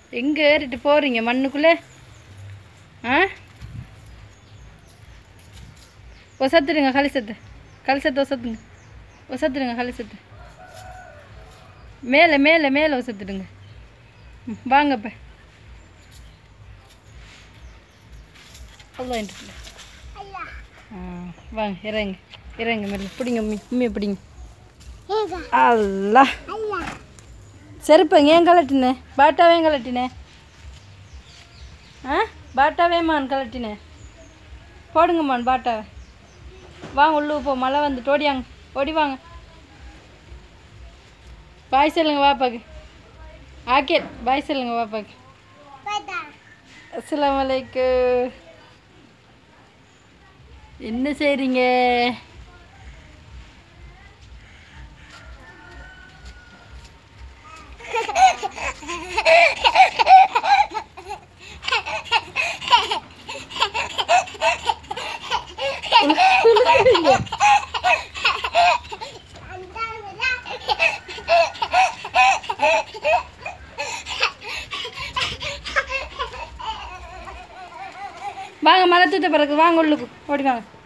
எங்கே ஏறிட்டு போகிறீங்க மண்ணுக்குள்ளே ஆ ஒசத்துடுங்க கலிசத்து கலிசத்து ஒசத்துங்க ஒசத்துடுங்க கலிசத்து மேலே மேலே மேலே ஒசத்துடுங்க ம், வாங்க இப்போ அவ்வளோ ஆ வாங்க இறங்க இறங்க மேலே பிடிங்க உம்மி உண்மையை பிடிங்க அல்லா செருப்பங்க ஏன் கலட்டினேன் பாட்டாவே ஏன் கலட்டினேன் ஆ பாட்டாவேமான் கலட்டினேன் போடுங்கம்மான் பாட்டாவை வாங்க உள்ளு போ மழை வந்துட்டு ஓடியாங்க ஓடி வாங்க பாய் சொல்லுங்க வாப்பாக்கு ஆக்கே பாய் சொல்லுங்க வாப்பாக்கு அஸ்ஸலாமு அலைக்கும் என்ன செய்றீங்க வாங்க மரத்துட்ட பிறகு வாங்க உள்ளுக்கு ஓடி வாங்க